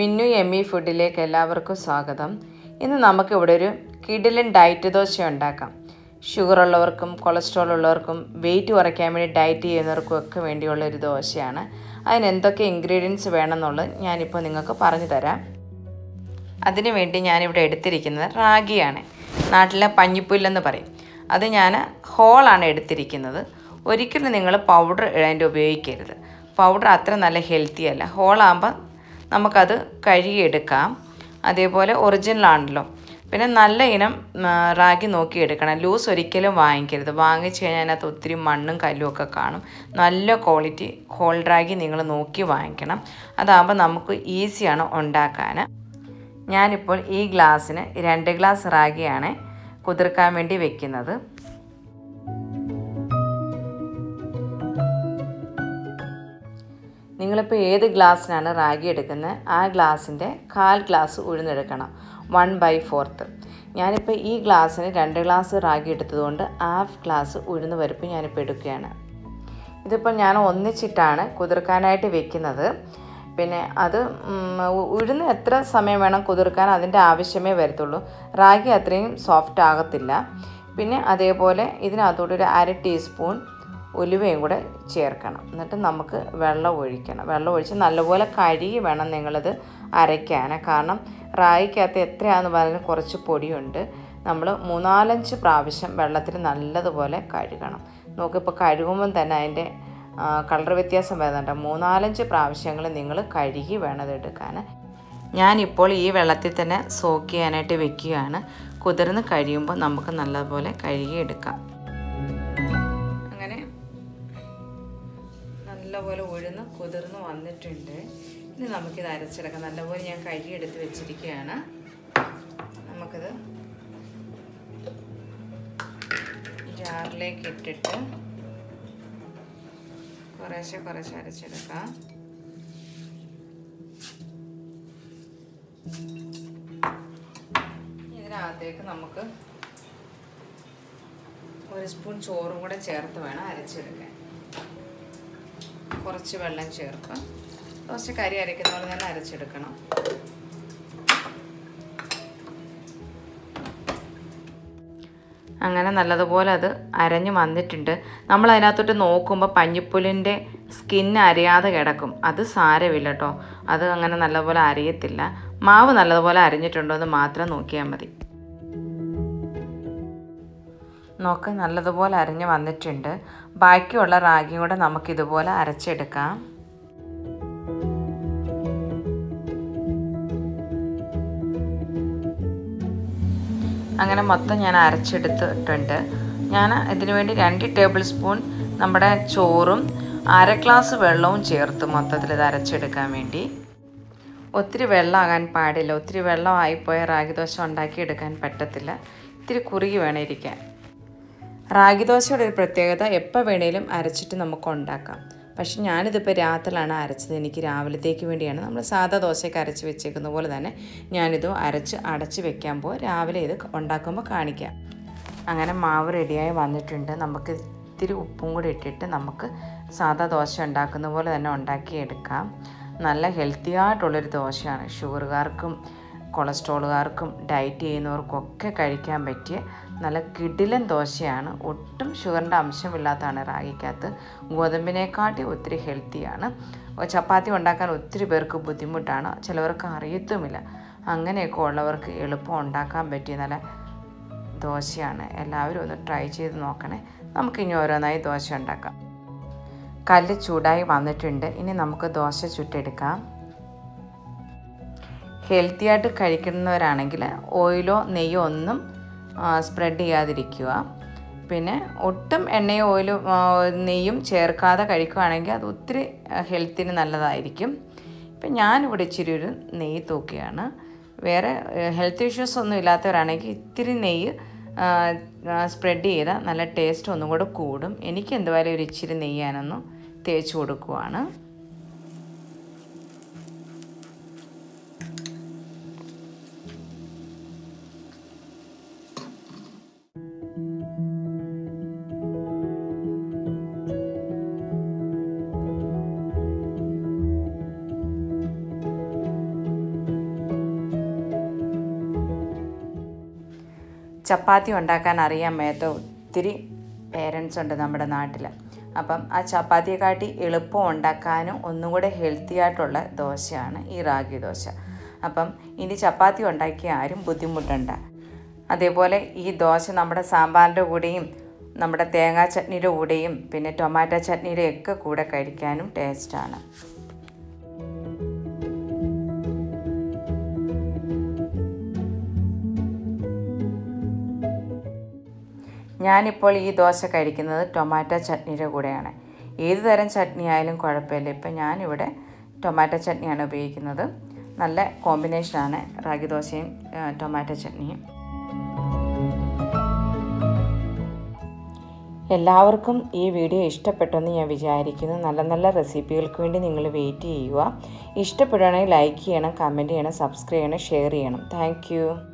മിന്നു എമ്മി ഫുഡിലേക്ക് എല്ലാവർക്കും സ്വാഗതം ഇന്ന് നമുക്കിവിടെ ഒരു കിഡിലൻ ഡയറ്റ് ദോശ ഉണ്ടാക്കാം ഷുഗർ ഉള്ളവർക്കും കൊളസ്ട്രോൾ ഉള്ളവർക്കും വെയിറ്റ് കുറയ്ക്കാൻ വേണ്ടി ഡയറ്റ് ചെയ്യുന്നവർക്കും ഒക്കെ വേണ്ടിയുള്ള ഒരു ദോശയാണ് അതിന് എന്തൊക്കെ ഇൻഗ്രീഡിയൻസ് വേണമെന്നുള്ളത് ഞാനിപ്പോൾ നിങ്ങൾക്ക് പറഞ്ഞു തരാം അതിനു വേണ്ടി ഞാനിവിടെ എടുത്തിരിക്കുന്നത് റാഗിയാണ് നാട്ടിലെ പഞ്ഞിപ്പുല്ലെന്ന് പറയും അത് ഞാൻ ഹോളാണ് എടുത്തിരിക്കുന്നത് ഒരിക്കലും നിങ്ങൾ പൗഡർ അതിൻ്റെ ഉപയോഗിക്കരുത് പൗഡർ അത്ര നല്ല ഹെൽത്തി അല്ല ഹോളാകുമ്പോൾ നമുക്കത് കഴുകിയെടുക്കാം അതേപോലെ ഒറിജിനൽ ആണല്ലോ പിന്നെ നല്ല ഇനം ആ, റാഗി നോക്കി എടുക്കണം ലൂസ് ഒരിക്കലും വാങ്ങിക്കരുത് വാങ്ങിച്ച് കഴിഞ്ഞാൽ അതിനകത്ത് ഒത്തിരി മണ്ണും കല്ലും ഒക്കെ കാണും നല്ല ക്വാളിറ്റി ഹോൾ റാഗി നിങ്ങൾ നോക്കി വാങ്ങിക്കണം അതാകുമ്പോൾ നമുക്ക് ഈസിയാണ് ഉണ്ടാക്കാൻ ഞാനിപ്പോൾ ഈ ഗ്ലാസ്സിന് രണ്ട് ഗ്ലാസ് റാഗിയാണ് കുതിർക്കാൻ വേണ്ടി വെക്കുന്നത് നിങ്ങളിപ്പോൾ ഏത് ഗ്ലാസ്സിനാണ് റാഗി എടുക്കുന്നത് ആ ഗ്ലാസ്സിൻ്റെ കാൽ ഗ്ലാസ് ഉഴുന്നെടുക്കണം വൺ ബൈ ഫോർത്ത് ഞാനിപ്പോൾ ഈ ഗ്ലാസ്സിന് രണ്ട് ഗ്ലാസ് റാഗി എടുത്തതുകൊണ്ട് ഹാഫ് ഗ്ലാസ് ഉഴുന്ന് പരിപ്പ് ഞാനിപ്പോൾ എടുക്കുകയാണ് ഇതിപ്പോൾ ഞാൻ ഒന്നിച്ചിട്ടാണ് കുതിർക്കാനായിട്ട് വെക്കുന്നത് പിന്നെ അത് ഉം, ഉ- ഉഴുന്ന് എത്ര സമയം വേണം കുതിർക്കാൻ അതിൻ്റെ ആവശ്യമേ വരത്തുള്ളൂ റാഗി അത്രയും സോഫ്റ്റ് ആകത്തില്ല പിന്നെ അതേപോലെ ഇതിനകത്തോട്ട് ഒരു അര ടീസ്പൂൺ ഉലുവയും കൂടെ ചേർക്കണം എന്നിട്ട് നമുക്ക് വെള്ളം ഒഴിക്കണം വെള്ളം ഒഴിച്ച് നല്ലപോലെ കഴുകി വേണം നിങ്ങളിത് അരയ്ക്കാൻ കാരണം റാഗിക്കകത്ത് എത്രയാണെന്ന് പറഞ്ഞാൽ കുറച്ച് പൊടിയുണ്ട് നമ്മൾ മൂന്നാലഞ്ച് പ്രാവശ്യം വെള്ളത്തിൽ നല്ലതുപോലെ കഴുകണം നോക്കിപ്പോൾ കഴുകുമ്പം തന്നെ അതിൻ്റെ കളർ വ്യത്യാസം വരുന്നുണ്ട് മൂന്നാലഞ്ച് പ്രാവശ്യങ്ങൾ നിങ്ങൾ കഴുകി വേണം ഇത് എടുക്കാൻ ഞാനിപ്പോൾ ഈ വെള്ളത്തിൽ തന്നെ സോക്ക് ചെയ്യാനായിട്ട് വെക്കുകയാണ് കുതിർന്ന് കഴിയുമ്പോൾ നമുക്ക് നല്ലപോലെ കഴുകി എടുക്കാം അങ്ങനെ നല്ലപോലെ ഉഴുന്ന് കുതിർന്ന് വന്നിട്ടുണ്ട് ഇനി നമുക്കിത് അരച്ചെടുക്കാം നല്ലപോലെ ഞാൻ കഴുകിയെടുത്ത് വെച്ചിരിക്കുകയാണ് നമുക്കിത് ജാറിലേക്ക് ഇട്ടിട്ട് കുറേശ്ശെ കുറേശ്ശെ അരച്ചെടുക്കാം ഇതിനകത്തേക്ക് നമുക്ക് ഒരു സ്പൂൺ ചോറും കൂടെ ചേർത്ത് വേണം അരച്ചെടുക്കാൻ കുറച്ച് വെള്ളം ചേർക്കാം ദോശ കരി അരയ്ക്കുന്ന പോലെ തന്നെ അരച്ചെടുക്കണം അങ്ങനെ നല്ലതുപോലെ അത് അരഞ്ഞു വന്നിട്ടുണ്ട് നമ്മൾ അതിനകത്തോട്ട് നോക്കുമ്പോൾ പഞ്ഞിപ്പുലിൻ്റെ സ്കിന്ന് അരയാതെ കിടക്കും അത് സാരമില്ല കേട്ടോ അത് അങ്ങനെ നല്ലപോലെ അരയത്തില്ല മാവ് നല്ലതുപോലെ അരഞ്ഞിട്ടുണ്ടോ എന്ന് മാത്രം നോക്കിയാൽ മതി നോക്ക് നല്ലതുപോലെ അരഞ്ഞ് വന്നിട്ടുണ്ട് ബാക്കിയുള്ള റാഗിയും കൂടെ നമുക്കിതുപോലെ അരച്ചെടുക്കാം അങ്ങനെ മൊത്തം ഞാൻ അരച്ചെടുത്തിട്ടുണ്ട് ഞാൻ ഇതിനു വേണ്ടി രണ്ട് ടേബിൾ സ്പൂൺ നമ്മുടെ ചോറും അര ഗ്ലാസ് വെള്ളവും ചേർത്ത് മൊത്തത്തിൽ ഇത് അരച്ചെടുക്കാൻ വേണ്ടി ഒത്തിരി വെള്ളമാകാൻ പാടില്ല ഒത്തിരി വെള്ളമായിപ്പോയ റാഗി ദോശ ഉണ്ടാക്കിയെടുക്കാൻ പറ്റത്തില്ല ഇത്തിരി കുറുകി വേണം ഇരിക്കാൻ റാഗി ദോശയുടെ ഒരു പ്രത്യേകത എപ്പോൾ വേണേലും അരച്ചിട്ട് നമുക്ക് ഉണ്ടാക്കാം പക്ഷെ ഞാനിതിപ്പോൾ രാത്രിയിലാണ് അരച്ചത് എനിക്ക് രാവിലത്തേക്ക് വേണ്ടിയാണ് നമ്മൾ സാധാ ദോശയൊക്കെ അരച്ച് വെച്ചേക്കുന്ന പോലെ തന്നെ ഞാനിത് അരച്ച് അടച്ച് വെക്കാൻ പോകും രാവിലെ ഇത് ഉണ്ടാക്കുമ്പോൾ കാണിക്കാം അങ്ങനെ മാവ് റെഡിയായി വന്നിട്ടുണ്ട് നമുക്ക് ഇത്തിരി ഉപ്പും കൂടി ഇട്ടിട്ട് നമുക്ക് സാധാ ദോശ ഉണ്ടാക്കുന്ന പോലെ തന്നെ ഉണ്ടാക്കിയെടുക്കാം നല്ല ഹെൽത്തി ആയിട്ടുള്ളൊരു ദോശയാണ് ഷുഗറുകാർക്കും കൊളസ്ട്രോളുകാർക്കും ഡയറ്റ് ചെയ്യുന്നവർക്കൊക്കെ കഴിക്കാൻ പറ്റിയ നല്ല കിടിലൻ ദോശയാണ് ഒട്ടും ഷുഗറിൻ്റെ അംശമില്ലാത്തതാണ് റാഗിക്കകത്ത് ഗോതമ്പിനെക്കാട്ടി ഒത്തിരി ഹെൽത്തിയാണ് ചപ്പാത്തി ഉണ്ടാക്കാൻ ഒത്തിരി പേർക്ക് ബുദ്ധിമുട്ടാണ് ചിലവർക്ക് അറിയത്തുമില്ല അങ്ങനെയൊക്കെ ഉള്ളവർക്ക് എളുപ്പം ഉണ്ടാക്കാൻ പറ്റിയ നല്ല ദോശയാണ് എല്ലാവരും ഒന്ന് ട്രൈ ചെയ്ത് നോക്കണേ നമുക്കിനി ഓരോന്നായി ദോശ ഉണ്ടാക്കാം കല്ല് ചൂടായി വന്നിട്ടുണ്ട് ഇനി നമുക്ക് ദോശ ചുട്ടെടുക്കാം ഹെൽത്തി ആയിട്ട് കഴിക്കുന്നവരാണെങ്കിൽ ഓയിലോ നെയ്യോ ഒന്നും സ്പ്രെഡ് ചെയ്യാതിരിക്കുക പിന്നെ ഒട്ടും എണ്ണയോ ഓയിലും ആ, നെയ്യും ചേർക്കാതെ കഴിക്കുകയാണെങ്കിൽ അത് ഒത്തിരി ഹെൽത്തിന് നല്ലതായിരിക്കും ഇപ്പം ഞാനിവിടെ ഇച്ചിരി ഒരു നെയ്യ് തൂക്കുകയാണ് വേറെ ഹെൽത്ത് ഇഷ്യൂസ് ഒന്നും ഇല്ലാത്തവരാണെങ്കിൽ ഇത്തിരി നെയ്യ് സ്പ്രെഡ് ചെയ്താൽ നല്ല ടേസ്റ്റ് ഒന്നും കൂടെ കൂടും എനിക്ക് എന്തുവായാലും ഒരു ഇച്ചിരി നെയ്യ് ഞാനൊന്ന് തേച്ച് കൊടുക്കുവാണ് ചപ്പാത്തി ഉണ്ടാക്കാൻ അറിയാൻ മേത്ത ഒത്തിരി പേരൻസ് ഉണ്ട് നമ്മുടെ നാട്ടിൽ അപ്പം ആ ചപ്പാത്തിയെ കാട്ടി എളുപ്പം ഉണ്ടാക്കാനും ഒന്നും കൂടെ ഹെൽത്തി ആയിട്ടുള്ള ദോശയാണ് ഈ റാഗി ദോശ അപ്പം ഇനി ചപ്പാത്തി ഉണ്ടാക്കിയ ആരും ബുദ്ധിമുട്ടണ്ട അതേപോലെ ഈ ദോശ നമ്മുടെ സാമ്പാറിൻ്റെ കൂടെയും നമ്മുടെ തേങ്ങാ ചട്നിയുടെ കൂടെയും പിന്നെ ടൊമാറ്റോ ചട്നിയുടെ ഒക്കെ കൂടെ കഴിക്കാനും ടേസ്റ്റാണ് ഞാനിപ്പോൾ ഈ ദോശ കഴിക്കുന്നത് ടൊമാറ്റോ ചട്നിയുടെ കൂടെയാണ് ഏത് തരം ചട്നി ആയാലും കുഴപ്പമില്ല ഇപ്പം ഞാനിവിടെ ടൊമാറ്റോ ചട്നിയാണ് ഉപയോഗിക്കുന്നത് നല്ല കോമ്പിനേഷനാണ് റാഗി ദോശയും ആ, ടൊമാറ്റോ ചട്നിയും എല്ലാവർക്കും ഈ വീഡിയോ ഇഷ്ടപ്പെട്ടെന്ന് ഞാൻ വിചാരിക്കുന്നു നല്ല നല്ല റെസിപ്പികൾക്ക് വേണ്ടി നിങ്ങൾ വെയിറ്റ് ചെയ്യുക ഇഷ്ടപ്പെടുകയാണെങ്കിൽ ലൈക്ക് ചെയ്യണം കമൻറ്റ് ചെയ്യണം സബ്സ്ക്രൈബ് ചെയ്യണം ഷെയർ ചെയ്യണം താങ്ക്